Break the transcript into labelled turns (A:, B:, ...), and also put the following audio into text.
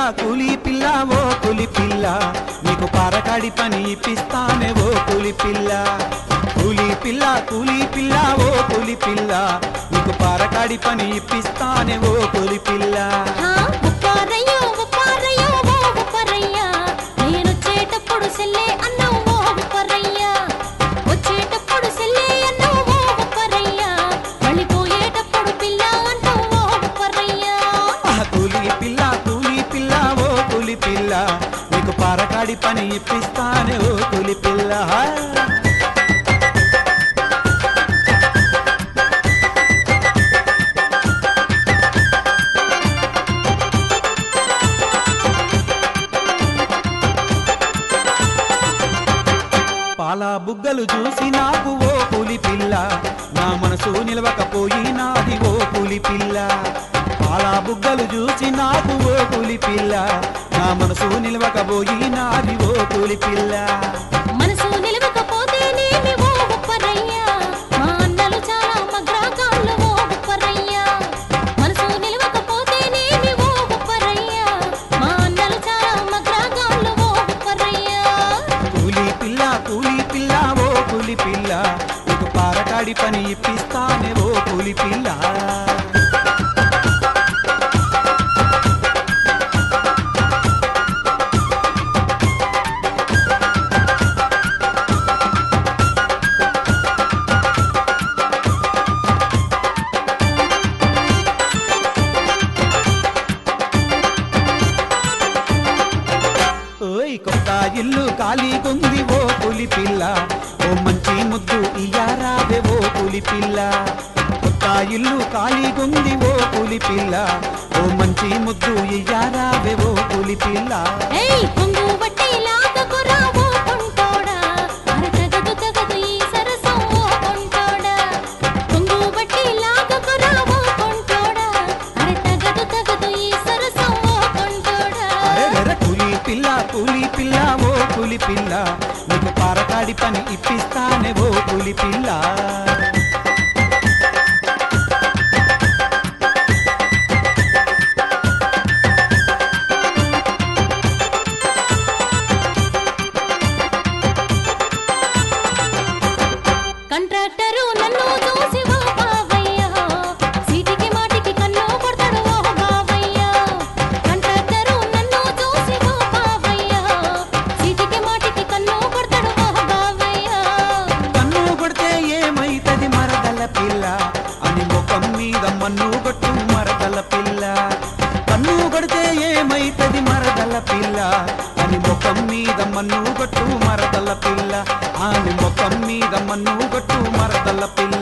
A: కూలి పిల్ల ఓ కూలి పిల్ల నీకు పారకాడి పని ఇప్పిస్తానే ఓ కూలి పిల్ల కూలి పిల్ల కూలి పిల్ల ఓ కూలి పిల్ల నీకు పారకాడి పని ఇప్పిస్తానే ఓ కూలి పిల్ల
B: హా, ఉప్పారయ్యో, ఉప్పారయ్యో, ఓ ఉప్పారయ్యా. నేనొచ్చేటప్పుడు సెల్లే అన్నావు ఓ ఉప్పారయ్యా. వచ్చేటప్పుడు సెల్లే అన్నావు ఓ ఉప్పారయ్యా. వెళ్ళిపోయేటప్పుడు పిల్ల అంటావు ఓ ఉప్పారయ్యా.
A: ఆ కూలి పిల్ల కూలి పిల్ల ఓ కూలి పిల్ల నీకు పారకాడి పని ఇప్పిస్తానే ఓ కూలి పిల్ల పాల బుగ్గలు చూసి నాకు ఓ కూలి పిల్ల నా మనసు నిలవకపోయినాది ఓ కూలి పిల్ల పాల బుగ్గలు చూసి నాకు ఓ కూలి పిల్ల నా మనసు నిలవకపోయినాది ఓ కూలి పిల్ల
B: మనసు నిలవకపోతేనేమి ఓ ఉప్పారయ్యా. మా అన్నలు చాలా మగ్రాగాళ్ళు ఓ ఉప్పారయ్యా. మనసు నిలవకపోతేనేమి ఓ ఉప్పారయ్యా. మా అన్నలు చాలా మగ్రాగాళ్ళు ఓ ఉప్పారయ్యా.
A: కూలి పిల్ల కూలి పిల్ల ఓ కూలి పిల్ల నీకు పారకాడి పని ఇప్పిస్తానే ఓ కూలి పిల్ల ఓయ్ కొత్త ఇల్లు ఖాళీగుంది ఓ పులి పిల్ల ఓ మంచి ముద్దు ఇయ్యారావే ఓ పులి పిల్ల కొత్త ఇల్లు ఖాళీగుంది ఓ పులి పిల్ల ఓ మంచి ముద్దు ఇయ్యారావే ఓ పులి పిల్ల
B: ఏయ్ కొంగు బట్టి లాగకురా ఓ కొంటోడా. అర తగదు తగదు ఈ సరసం ఓ కొంటోడా. కొంగు బట్టి లాగకురా ఓ కొంటోడా. అర తగదు తగదు ఈ సరసం ఓ కొంటోడా.
A: అరెరెర పులి పిల్ల పులి పిల్ల ఓ పులి పిల్ల నీకు పారకాడి పని ఇప్పిస్తానే ఓ పులి పిల్ల
B: కంట్రాక్టరు నన్ను చూసి ఓ బావయ్య సీటికి మాటికి కన్ను కొడతాడు ఓ బావయ్య కంట్రాక్టరు నన్ను చూసి ఓ బావయ్య సీటికి మాటికి కన్ను కొడతాడు ఓ బావయ్య
A: కన్ను కొడితే ఏమైతది మరదల పిల్ల అని ముఖం మీద మన్ను కొట్టు మరదల పిల్ల కన్ను కొడితే ఏమైతది మరదల పిల్ల అని ముఖం మీద మన్ను కొట్టు మరదల పిల్ల అని ముఖం మీద మన్ను కొట్టు మరదల పిల్ల